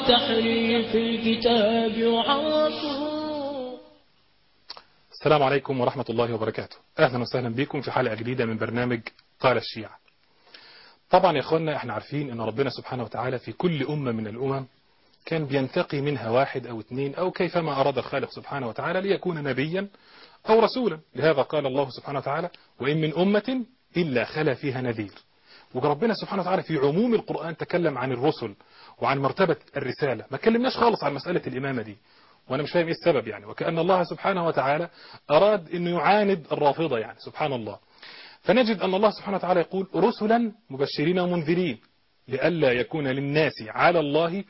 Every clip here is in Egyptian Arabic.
تحريف الكتاب وعرفوا السلام عليكم ورحمة الله وبركاته أهلا وسهلا بكم في حلقة جديدة من برنامج قال الشيعة طبعا يا أخوانا احنا عارفين أن ربنا سبحانه وتعالى في كل أمة من الأمم كان بينتقي منها واحد أو اثنين أو كيفما أراد الخالق سبحانه وتعالى ليكون نبيا أو رسولا لهذا قال الله سبحانه وتعالى وإن من أمة إلا خلا فيها نذير وربنا سبحانه وتعالى في عموم القرآن تكلم عن الرسل وعن مرتبة الرسالة ما كلمناش خالص عن مسألة الإمامة دي وأنا مش فاهم إيه السبب يعني وكأن الله سبحانه وتعالى أراد أنه يعاند الرافضة يعني سبحان الله فنجد أن الله سبحانه وتعالى يقول رسلا مبشرين ومنذرين لئلا يكون للناس على الله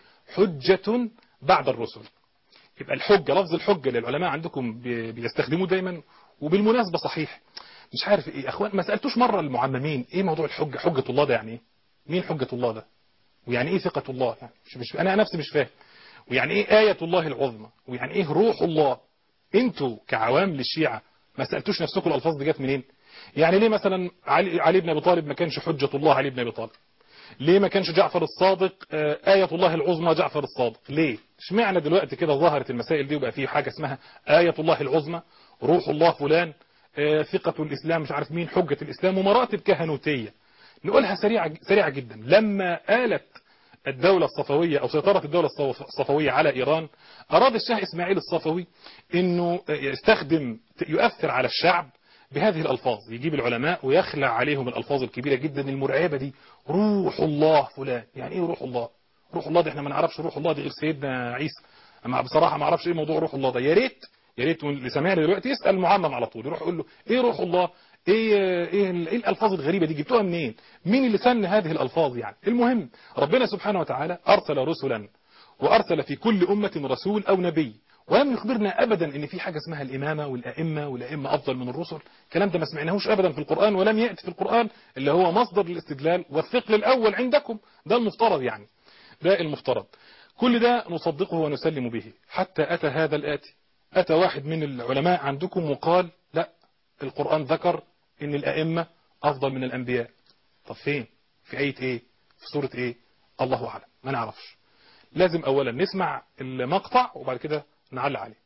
حجة بعد الرسل يبقى الحجة لفظ الحجة اللي العلماء عندكم بي- بيستخدموه دايما وبالمناسبة صحيح مش عارف ايه اخوان ما سألتوش مرة المعممين ايه موضوع الحجة حجة الله ده يعني ايه مين حجة الله ده ويعني ايه ثقة الله يعني مش مش انا نفسي مش فاهم ويعني ايه آية الله العظمى ويعني ايه روح الله انتوا كعوام للشيعة ما سألتوش نفسكم الالفاظ دي جت منين يعني ليه مثلا علي, علي بن ابي طالب ما كانش حجة الله علي بن ابي طالب ليه ما كانش جعفر الصادق آه، آية الله العظمى جعفر الصادق ليه اشمعنى دلوقتي كده ظهرت المسائل دي وبقى في حاجة اسمها آية الله العظمى روح الله فلان آه، ثقة الإسلام مش عارف مين حجة الإسلام ومراتب كهنوتية نقولها سريعة سريعة جدا لما آلت الدولة الصفوية أو سيطرة الدولة الصف- الصفوية على إيران أراد الشاه إسماعيل الصفوي أنه يستخدم يؤثر على الشعب بهذه الألفاظ يجيب العلماء ويخلع عليهم الألفاظ الكبيرة جدا المرعبة دي روح الله فلان يعني إيه روح الله روح الله دي احنا ما نعرفش روح الله دي غير سيدنا عيسى أما بصراحة ما اعرفش ايه موضوع روح الله ده يا ريت يا ريت اللي سامعني دلوقتي يسأل معمم على طول يروح يقول له ايه روح الله ايه ايه, ال- ايه الالفاظ الغريبة دي جبتوها منين مين اللي سن هذه الالفاظ يعني المهم ربنا سبحانه وتعالى ارسل رسلا وارسل في كل امة رسول او نبي ولم يخبرنا ابدا ان في حاجة اسمها الامامة والائمة والائمة افضل من الرسل الكلام ده ما سمعناهوش ابدا في القرآن ولم يأتي في القرآن اللي هو مصدر الاستدلال والثقل الاول عندكم ده المفترض يعني ده المفترض كل ده نصدقه ونسلم به حتى أتى هذا الآتي أتى واحد من العلماء عندكم وقال لا القرآن ذكر ان الأئمة أفضل من الأنبياء طب فين في آية إيه في سورة إيه الله أعلم ما نعرفش لازم أولا نسمع المقطع وبعد كده نعلق عليه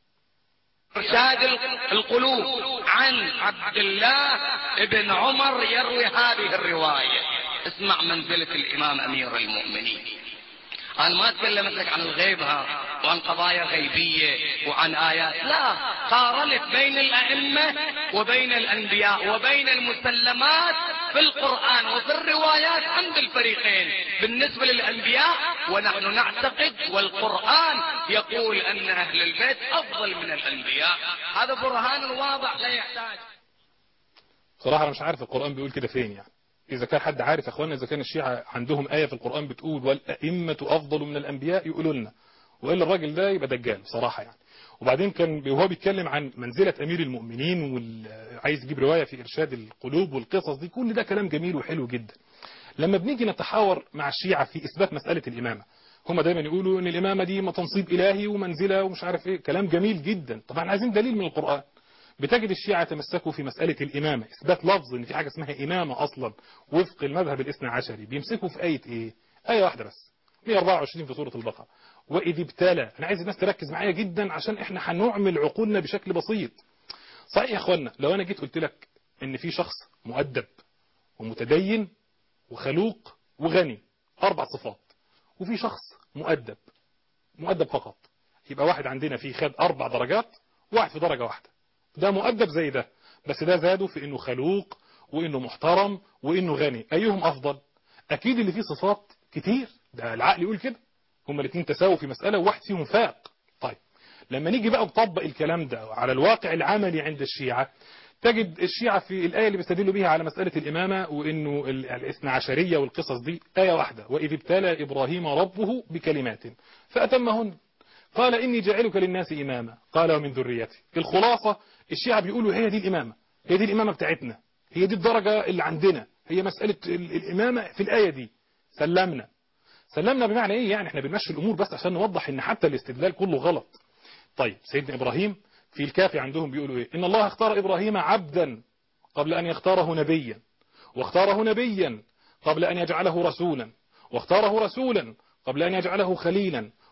إرشاد القلوب عن عبد الله بن عمر يروي هذه الرواية اسمع منزلة الإمام أمير المؤمنين أنا ما أتكلمت لك عن الغيب ها وعن قضايا غيبية وعن آيات لا قارنت بين الأئمة وبين الأنبياء وبين المسلمات في القرآن وفي الروايات عند الفريقين بالنسبة للأنبياء ونحن نعتقد والقرآن يقول أن أهل البيت أفضل من الأنبياء هذا برهان واضح لا يحتاج بصراحة أنا مش عارف القرآن بيقول كده فين يعني إذا كان حد عارف يا أخوانا إذا كان الشيعة عندهم آية في القرآن بتقول والأئمة أفضل من الأنبياء يقولوا لنا وإلا الراجل ده يبقى دجال بصراحة يعني وبعدين كان وهو بيتكلم عن منزلة أمير المؤمنين وعايز يجيب رواية في إرشاد القلوب والقصص دي كل ده كلام جميل وحلو جدا لما بنيجي نتحاور مع الشيعة في إثبات مسألة الإمامة هم دايما يقولوا ان الامامه دي تنصيب الهي ومنزله ومش عارف ايه كلام جميل جدا طبعا عايزين دليل من القران بتجد الشيعة يتمسكوا في مسألة الإمامة إثبات لفظ إن في حاجة اسمها إمامة أصلا وفق المذهب الاثنى عشري بيمسكوا في آية إيه آية واحدة بس 124 في سورة البقرة وإذ ابتلى أنا عايز الناس تركز معايا جدا عشان إحنا هنعمل عقولنا بشكل بسيط صحيح يا أخوانا لو أنا جيت قلت لك إن في شخص مؤدب ومتدين وخلوق وغني أربع صفات وفي شخص مؤدب مؤدب فقط يبقى واحد عندنا فيه خد أربع درجات واحد في درجة واحدة ده مؤدب زي ده بس ده زاده في انه خلوق وانه محترم وانه غني ايهم افضل اكيد اللي فيه صفات كتير ده العقل يقول كده هما الاثنين تساووا في مسألة وواحد فيهم فاق طيب لما نيجي بقى نطبق الكلام ده على الواقع العملي عند الشيعة تجد الشيعة في الآية اللي بيستدلوا بيها على مسألة الإمامة وإنه الاثنى عشرية والقصص دي آية واحدة وإذ ابتلى إبراهيم ربه بكلمات فأتمهن قال إني جاعلك للناس إماما قال ومن ذريتي الخلاصة الشيعة بيقولوا هي دي الإمامة هي دي الإمامة بتاعتنا هي دي الدرجة اللي عندنا هي مسألة الإمامة في الآية دي سلمنا سلمنا بمعنى إيه يعني احنا بنمشي الأمور بس عشان نوضح إن حتى الاستدلال كله غلط طيب سيدنا إبراهيم في الكافي عندهم بيقولوا إيه إن الله اختار إبراهيم عبدا قبل أن يختاره نبيا واختاره نبيا قبل أن يجعله رسولا واختاره رسولا قبل أن يجعله خليلا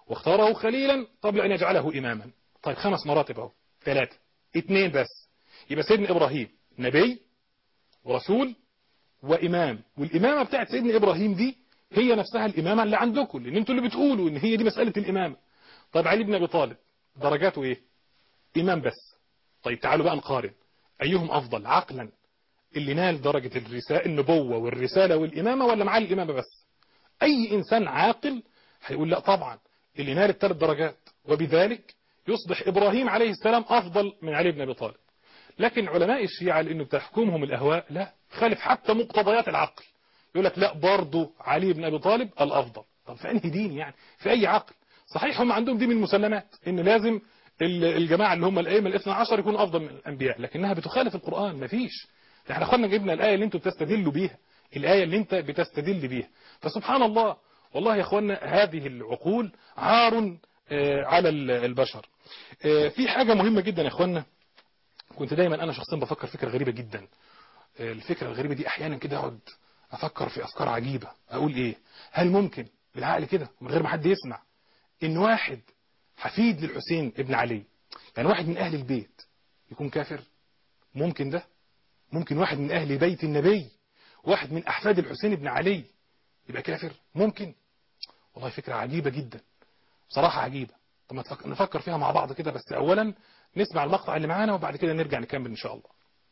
واختاره خليلا قبل أن يجعله إماما طيب خمس مراتب اهو ثلاثة اثنين بس يبقى سيدنا إبراهيم نبي ورسول وإمام والإمامة بتاعت سيدنا إبراهيم دي هي نفسها الإمامة اللي عندكم لأن انتوا اللي بتقولوا إن هي دي مسألة الإمامة طيب علي بن أبي طالب درجاته إيه إمام بس طيب تعالوا بقى نقارن أيهم أفضل عقلا اللي نال درجة الرسالة النبوة والرسالة والإمامة ولا معاه الإمامة بس أي إنسان عاقل هيقول لا طبعا اللي نال الثلاث درجات وبذلك يصبح إبراهيم عليه السلام أفضل من علي بن أبي طالب لكن علماء الشيعة لأنه بتحكمهم الأهواء لا خالف حتى مقتضيات العقل يقول لك لا برضه علي بن أبي طالب الأفضل طب في أنهي دين يعني في أي عقل صحيح هم عندهم دي من المسلمات إن لازم الجماعة اللي هم الأئمة الاثنى عشر يكونوا أفضل من الأنبياء لكنها بتخالف القرآن مفيش احنا اخوانا جبنا الآية اللي انتوا بتستدلوا بيها الآية اللي انت بتستدل بيها فسبحان الله والله يا اخوانا هذه العقول عار على البشر في حاجة مهمة جدا يا اخوانا كنت دايما انا شخصيا بفكر فكرة غريبة جدا الفكرة الغريبة دي احيانا كده اقعد افكر في افكار عجيبة اقول ايه هل ممكن بالعقل كده من غير ما حد يسمع ان واحد حفيد للحسين ابن علي يعني واحد من اهل البيت يكون كافر ممكن ده ممكن واحد من اهل بيت النبي واحد من احفاد الحسين ابن علي يبقى كافر ممكن والله فكرة عجيبة جدا بصراحة عجيبة طب ما نفكر فيها مع بعض كده بس اولا نسمع المقطع اللي معانا وبعد كده نرجع نكمل ان شاء الله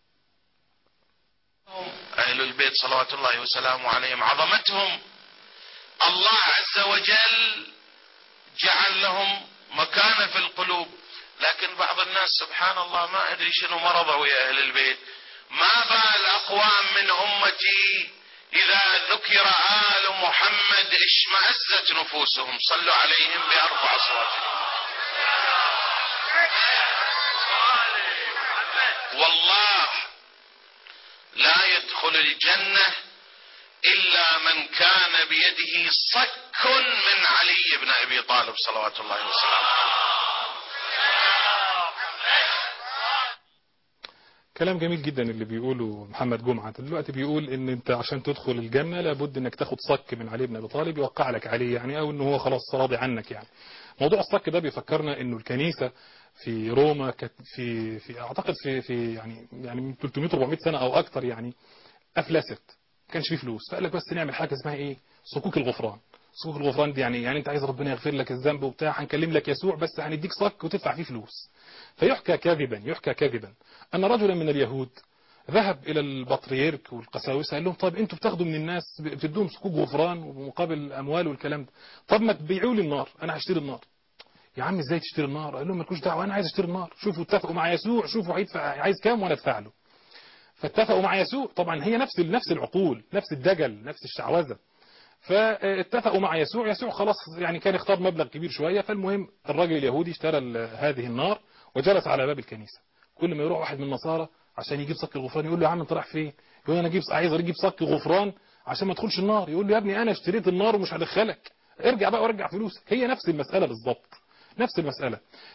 أهل البيت صلوات الله وسلامه عليهم عظمتهم الله عز وجل جعل لهم مكانة في القلوب لكن بعض الناس سبحان الله ما أدري شنو مرضه يا أهل البيت ما بال أقوام من أمتي إذا ذكر آل محمد اشمأزت نفوسهم صلوا عليهم بأربع صوت والله لا يدخل الجنة إلا من كان بيده صك من علي بن أبي طالب صلوات الله وسلامه كلام جميل جدا اللي بيقوله محمد جمعة دلوقتي بيقول ان انت عشان تدخل الجنة لابد انك تاخد صك من علي بن ابي طالب يوقع لك عليه يعني او ان هو خلاص راضي عنك يعني موضوع الصك ده بيفكرنا انه الكنيسة في روما كانت في في اعتقد في في يعني يعني من 300 400 سنة او اكتر يعني افلست ما كانش فيه فلوس فقال لك بس نعمل حاجة اسمها ايه صكوك الغفران صكوك الغفران دي يعني يعني انت عايز ربنا يغفر لك الذنب وبتاع هنكلم لك يسوع بس هنديك صك وتدفع فيه فلوس فيحكى كاذبا يحكى كاذبا أن رجلا من اليهود ذهب إلى البطريرك والقساوسة قال لهم طيب أنتوا بتاخدوا من الناس بتدوهم صكوك غفران ومقابل أموال والكلام ده طب ما تبيعوا لي النار أنا هشتري النار يا عم ازاي تشتري النار قال لهم مالكوش دعوه انا عايز اشتري النار شوفوا اتفقوا مع يسوع شوفوا هيدفع عايز كام وانا ادفع له فاتفقوا مع يسوع طبعا هي نفس نفس العقول نفس الدجل نفس الشعوذه فاتفقوا مع يسوع يسوع خلاص يعني كان اختار مبلغ كبير شويه فالمهم الراجل اليهودي اشترى هذه النار وجلس على باب الكنيسه كل ما يروح واحد من النصارى عشان يجيب صك الغفران يقول له يا عم انت رايح فين يقول انا اجيب عايز اجيب صك غفران عشان ما تدخلش النار يقول له يا ابني انا اشتريت النار ومش هدخلك ارجع بقى وارجع فلوسك هي نفس المسألة بالظبط نفس المسألة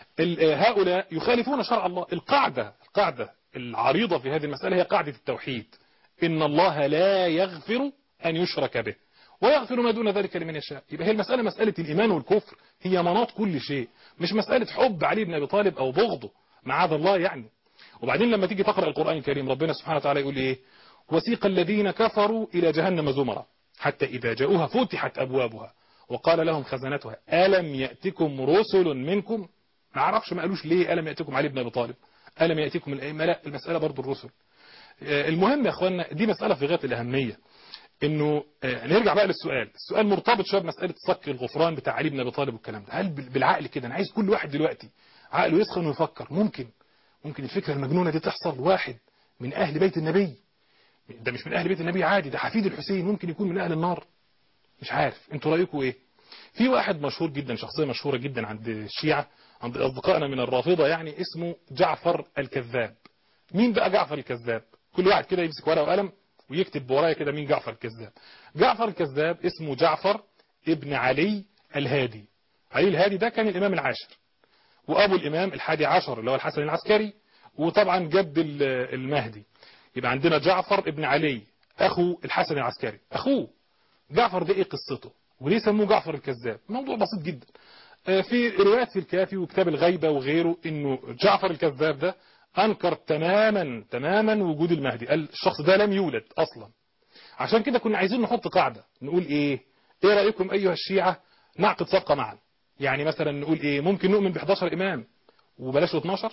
هؤلاء يخالفون شرع الله القاعدة القاعدة العريضة في هذه المسألة هي قاعدة التوحيد إن الله لا يغفر أن يشرك به ويغفر ما دون ذلك لمن يشاء يبقى هي المسألة مسألة الإيمان والكفر هي مناط كل شيء مش مسألة حب علي بن أبي طالب أو بغضه معاذ الله يعني وبعدين لما تيجي تقرأ القرآن الكريم ربنا سبحانه وتعالى يقول إيه وسيق الذين كفروا إلى جهنم زمرا حتى إذا جاءوها فتحت أبوابها وقال لهم خزنتها ألم يأتكم رسل منكم ما عرفش ما قالوش ليه ألم يأتكم علي بن أبي طالب ألم يأتكم الأئمة لا المسألة برضو الرسل المهم يا أخوانا دي مسألة في غاية الأهمية انه نرجع بقى للسؤال السؤال مرتبط شويه بمساله صك الغفران بتاع علي بن ابي طالب والكلام ده هل بالعقل كده انا عايز كل واحد دلوقتي عقله يسخن ويفكر ممكن ممكن الفكره المجنونه دي تحصل واحد من اهل بيت النبي ده مش من اهل بيت النبي عادي ده حفيد الحسين ممكن يكون من اهل النار مش عارف انتوا رايكم ايه في واحد مشهور جدا شخصيه مشهوره جدا عند الشيعه عند اصدقائنا من الرافضه يعني اسمه جعفر الكذاب مين بقى جعفر الكذاب كل واحد كده يمسك ورقه وقلم ويكتب ورايا كده مين جعفر الكذاب جعفر الكذاب اسمه جعفر ابن علي الهادي علي الهادي ده كان الإمام العاشر وأبو الإمام الحادي عشر اللي هو الحسن العسكري وطبعا جد المهدي يبقى عندنا جعفر ابن علي أخو الحسن العسكري أخوه جعفر ده إيه قصته وليه سموه جعفر الكذاب موضوع بسيط جدا آه، في روايات في الكافي وكتاب الغيبة وغيره انه جعفر الكذاب ده انكر تماما تماما وجود المهدي قال الشخص ده لم يولد اصلا عشان كده كنا عايزين نحط قاعدة نقول ايه ايه رأيكم ايها الشيعة نعقد صفقة معا يعني مثلا نقول ايه ممكن نؤمن ب 11 امام وبلاش 12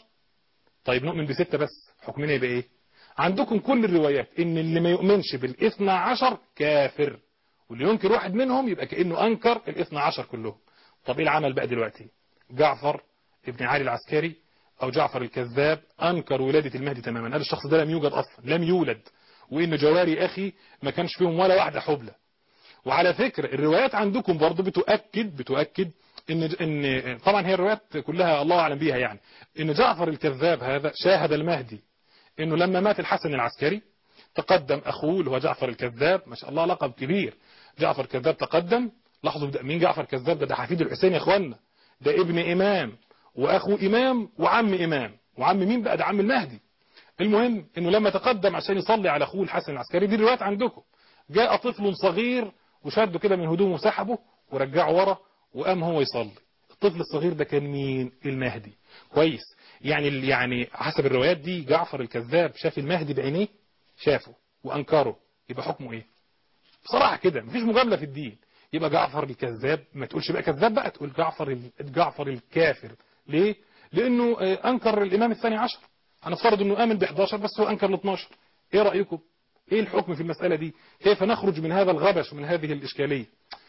طيب نؤمن بستة بس حكمنا يبقى ايه عندكم كل الروايات ان اللي ما يؤمنش بالاثنى عشر كافر واللي ينكر واحد منهم يبقى كأنه انكر الاثنى عشر كلهم طب ايه العمل بقى دلوقتي جعفر ابن علي العسكري او جعفر الكذاب انكر ولادة المهدي تماما قال الشخص ده لم يوجد اصلا لم يولد وان جواري اخي ما كانش فيهم ولا واحدة حبلة وعلى فكرة الروايات عندكم برضو بتؤكد بتؤكد ان ان طبعا هي الروايات كلها الله اعلم بيها يعني ان جعفر الكذاب هذا شاهد المهدي انه لما مات الحسن العسكري تقدم اخوه اللي هو جعفر الكذاب ما شاء الله لقب كبير جعفر الكذاب تقدم لاحظوا ده مين جعفر الكذاب ده ده حفيد الحسين يا اخوانا ده ابن امام واخو امام وعم امام وعم مين بقى ده عم المهدي المهم انه لما تقدم عشان يصلي على اخوه الحسن العسكري دي الروايات عندكم جاء طفل صغير وشده كده من هدومه وسحبه ورجعه ورا وقام هو يصلي الطفل الصغير ده كان مين المهدي كويس يعني يعني حسب الروايات دي جعفر الكذاب شاف المهدي بعينيه شافه وانكره يبقى حكمه ايه بصراحة كده مفيش مجاملة في الدين يبقى جعفر الكذاب ما تقولش بقى كذاب بقى تقول جعفر ال- جعفر الكافر ليه لانه آه، انكر الامام الثاني عشر هنفترض انه امن ب 11 بس هو انكر ال 12 ايه رايكم ايه الحكم في المسألة دي كيف نخرج من هذا الغبش ومن هذه الاشكالية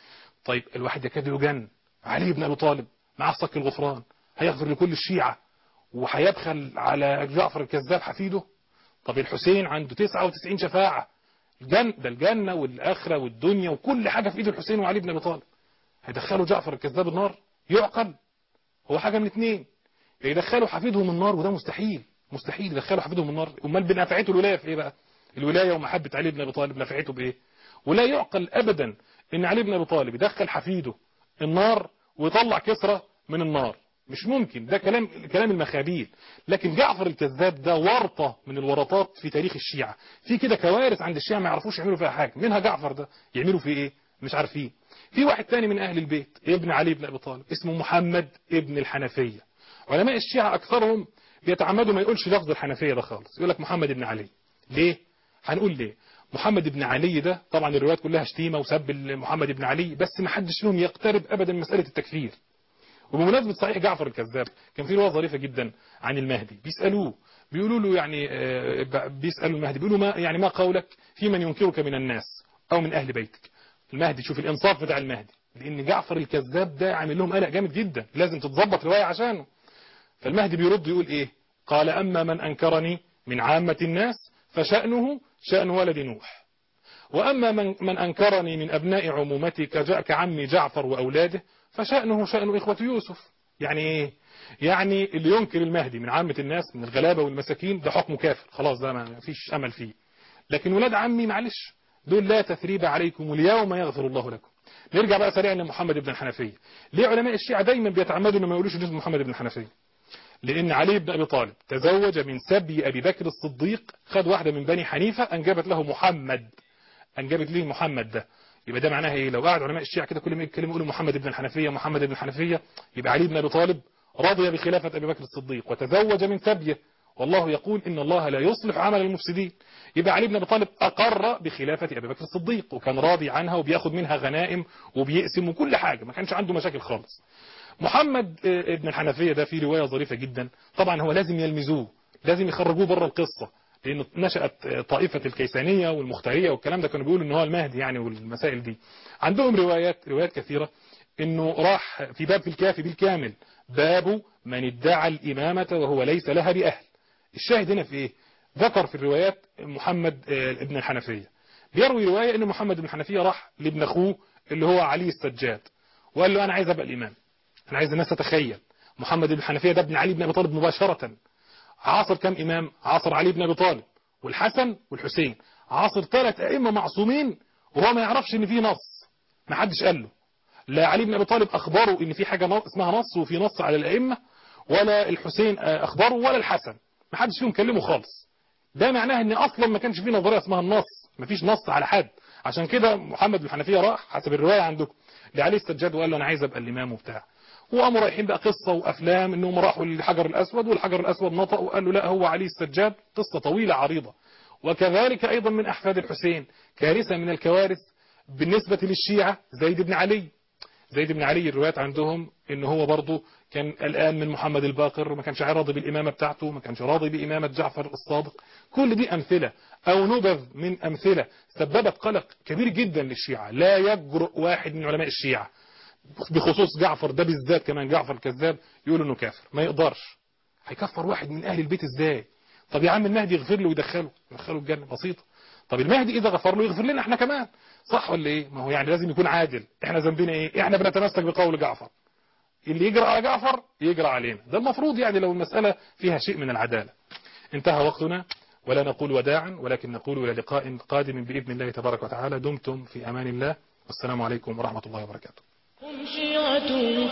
طيب الواحد يكاد يجن علي بن ابي طالب معاه صك الغفران هيغفر لكل الشيعة وهيبخل على جعفر الكذاب حفيده طب الحسين عنده 99 شفاعة الجنة ده الجنة والآخرة والدنيا وكل حاجة في إيد الحسين وعلي بن أبي طالب هيدخلوا جعفر الكذاب النار يعقل هو حاجة من اتنين يا يدخلوا حفيدهم النار وده مستحيل مستحيل يدخلوا حفيدهم النار امال بنفعته الولاية في ايه بقى الولاية ومحبة علي بن أبي طالب نفعته بايه ولا يعقل أبدا ان علي بن أبي طالب يدخل حفيده النار ويطلع كسرى من النار مش ممكن ده كلام كلام المخابيل لكن جعفر الكذاب ده ورطة من الورطات في تاريخ الشيعة في كده كوارث عند الشيعة ما يعرفوش يعملوا فيها حاجة منها جعفر ده يعملوا فيه ايه مش عارفين في واحد تاني من اهل البيت ابن علي بن ابي طالب اسمه محمد ابن الحنفية علماء الشيعة اكثرهم بيتعمدوا ما يقولش لفظ الحنفية ده خالص يقول لك محمد ابن علي ليه هنقول ليه محمد بن علي ده طبعا الروايات كلها شتيمة وسب محمد بن علي بس ما حدش منهم يقترب ابدا من مسألة التكفير وبمناسبة صحيح جعفر الكذاب كان في رواية ظريفة جدا عن المهدي بيسألوه بيقولوا له يعني آه، ب- بيسألوا المهدي بيقولوا ما يعني ما قولك في من ينكرك من الناس أو من أهل بيتك المهدي شوف الإنصاف بتاع المهدي لأن جعفر الكذاب ده عامل لهم قلق جامد جدا لازم تتظبط رواية عشانه فالمهدي بيرد يقول إيه قال أما من أنكرني من عامة الناس فشأنه شأن ولد نوح وأما من, من أنكرني من أبناء عمومتي كجاء كعمي جعفر وأولاده فشأنه شأن إخوة يوسف يعني إيه يعني اللي ينكر المهدي من عامة الناس من الغلابة والمساكين ده حكمه كافر خلاص ده ما فيش أمل فيه لكن ولاد عمي معلش دول لا تثريب عليكم اليوم يغفر الله لكم نرجع بقى سريعا لمحمد بن الحنفية ليه علماء الشيعة دايما بيتعمدوا انه ما يقولوش اسم محمد بن الحنفية لأن علي بن أبي طالب تزوج من سبي أبي بكر الصديق خد واحدة من بني حنيفة أنجبت له محمد أنجبت ليه محمد ده يبقى ده معناها إيه لو قعد علماء الشيعة كده كل ما يتكلموا يقولوا محمد بن الحنفية محمد بن الحنفية يبقى علي بن أبي طالب رضي بخلافة أبي بكر الصديق وتزوج من سبيه والله يقول إن الله لا يصلح عمل المفسدين يبقى علي بن أبي طالب أقر بخلافة أبي بكر الصديق وكان راضي عنها وبياخد منها غنائم وبيقسم وكل حاجة ما كانش عنده مشاكل خالص محمد آه، ابن الحنفية ده في رواية ظريفة جدا طبعا هو لازم يلمزوه لازم يخرجوه بره القصة لأن نشأت آه، طائفة الكيسانية والمختارية والكلام ده كانوا بيقولوا ان هو المهدي يعني والمسائل دي عندهم روايات روايات كثيرة انه راح في باب في الكافي بالكامل باب من ادعى الإمامة وهو ليس لها بأهل الشاهد هنا في ايه ذكر في الروايات محمد آه، ابن الحنفية بيروي رواية ان محمد بن الحنفية راح لابن اخوه اللي هو علي السجاد وقال له انا عايز ابقى الامام انا عايز الناس تتخيل محمد بن الحنفية ده ابن علي بن ابي طالب مباشرة عاصر كم امام عاصر علي بن ابي طالب والحسن والحسين عاصر ثلاث ائمة معصومين وهو ما يعرفش ان في نص ما حدش قال له لا علي بن ابي طالب اخبره ان في حاجة نص- اسمها نص وفي نص على الائمة ولا الحسين آه، اخبره ولا الحسن ما حدش فيهم كلمه خالص ده معناه ان اصلا ما كانش في نظريه اسمها النص ما فيش نص على حد عشان كده محمد بن الحنفيه راح حسب الروايه عندكم لعلي السجاد وقال له انا عايز ابقى الامام وبتاع وقاموا رايحين بقى قصة وأفلام إنهم راحوا للحجر الأسود والحجر الأسود نطق وقال له لا هو علي السجاد قصة طويلة عريضة وكذلك أيضا من أحفاد الحسين كارثة من الكوارث بالنسبة للشيعة زيد بن علي زيد بن علي الروايات عندهم ان هو برضه كان قلقان من محمد الباقر ما كانش راضي بالإمامة بتاعته ما كانش راضي بإمامة جعفر الصادق كل دي أمثلة أو نبذ من أمثلة سببت قلق كبير جدا للشيعة لا يجرؤ واحد من علماء الشيعة بخصوص جعفر ده بالذات كمان جعفر الكذاب يقول انه كافر ما يقدرش هيكفر واحد من أهل البيت ازاي طب يا عم المهدي يغفر له ويدخله يدخله الجنة بسيطة طب المهدي إذا غفر له يغفر لنا احنا كمان صح ولا ايه ما هو يعني لازم يكون عادل احنا ذنبنا ايه احنا بنتمسك بقول جعفر اللي يجرى على جعفر يجرى علينا ده المفروض يعني لو المسألة فيها شيء من العدالة انتهى وقتنا ولا نقول وداعا ولكن نقول إلى لقاء قادم بإذن الله تبارك وتعالى دمتم في أمان الله والسلام عليكم ورحمة الله وبركاته هم شيعة